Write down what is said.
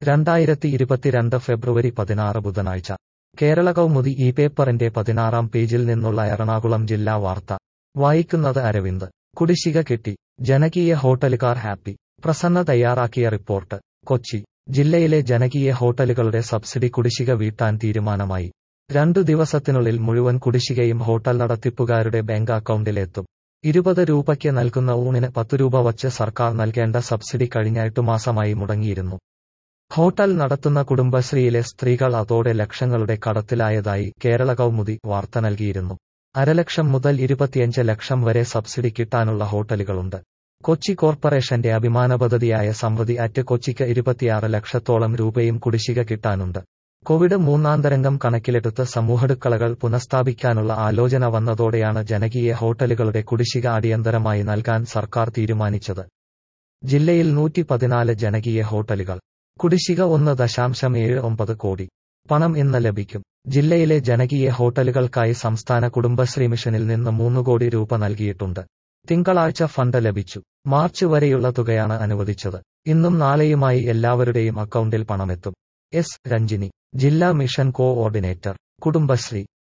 രണ്ടായിരത്തി ഇരുപത്തിരണ്ട് ഫെബ്രുവരി പതിനാറ് ബുധനാഴ്ച കേരള കൗമുദി ഈ പേപ്പറിന്റെ പതിനാറാം പേജിൽ നിന്നുള്ള എറണാകുളം ജില്ലാ വാർത്ത വായിക്കുന്നത് അരവിന്ദ് കുടിശ്ശിക കിട്ടി ജനകീയ ഹോട്ടലുകാർ ഹാപ്പി പ്രസന്ന തയ്യാറാക്കിയ റിപ്പോർട്ട് കൊച്ചി ജില്ലയിലെ ജനകീയ ഹോട്ടലുകളുടെ സബ്സിഡി കുടിശ്ശിക വീട്ടാൻ തീരുമാനമായി രണ്ടു ദിവസത്തിനുള്ളിൽ മുഴുവൻ കുടിശ്ശികയും ഹോട്ടൽ നടത്തിപ്പുകാരുടെ ബാങ്ക് അക്കൗണ്ടിലെത്തും ഇരുപത് രൂപയ്ക്ക് നൽകുന്ന ഊണിന് പത്ത് രൂപ വച്ച് സർക്കാർ നൽകേണ്ട സബ്സിഡി കഴിഞ്ഞ എട്ടു മാസമായി മുടങ്ങിയിരുന്നു ഹോട്ടൽ നടത്തുന്ന കുടുംബശ്രീയിലെ സ്ത്രീകൾ അതോടെ ലക്ഷങ്ങളുടെ കടത്തിലായതായി കേരള കൗമുദി വാർത്ത നൽകിയിരുന്നു അരലക്ഷം മുതൽ ഇരുപത്തിയഞ്ച് ലക്ഷം വരെ സബ്സിഡി കിട്ടാനുള്ള ഹോട്ടലുകളുണ്ട് കൊച്ചി കോർപ്പറേഷന്റെ അഭിമാന പദ്ധതിയായ സമൃദ്ധി അറ്റ് കൊച്ചിക്ക് ഇരുപത്തിയാറ് ലക്ഷത്തോളം രൂപയും കുടിശ്ശിക കിട്ടാനുണ്ട് കോവിഡ് മൂന്നാം തരംഗം കണക്കിലെടുത്ത് സമൂഹടുക്കളകൾ പുനഃസ്ഥാപിക്കാനുള്ള ആലോചന വന്നതോടെയാണ് ജനകീയ ഹോട്ടലുകളുടെ കുടിശ്ശിക അടിയന്തരമായി നൽകാൻ സർക്കാർ തീരുമാനിച്ചത് ജില്ലയിൽ നൂറ്റി പതിനാല് ജനകീയ ഹോട്ടലുകൾ കുടിശ്ശിക ഒന്ന് ദശാംശം ഏഴ് ഒമ്പത് കോടി പണം ഇന്ന് ലഭിക്കും ജില്ലയിലെ ജനകീയ ഹോട്ടലുകൾക്കായി സംസ്ഥാന കുടുംബശ്രീ മിഷനിൽ നിന്ന് മൂന്ന് കോടി രൂപ നൽകിയിട്ടുണ്ട് തിങ്കളാഴ്ച ഫണ്ട് ലഭിച്ചു മാർച്ച് വരെയുള്ള തുകയാണ് അനുവദിച്ചത് ഇന്നും നാളെയുമായി എല്ലാവരുടെയും അക്കൗണ്ടിൽ പണമെത്തും എസ് രഞ്ജിനി ജില്ലാ മിഷൻ കോഓർഡിനേറ്റർ കുടുംബശ്രീ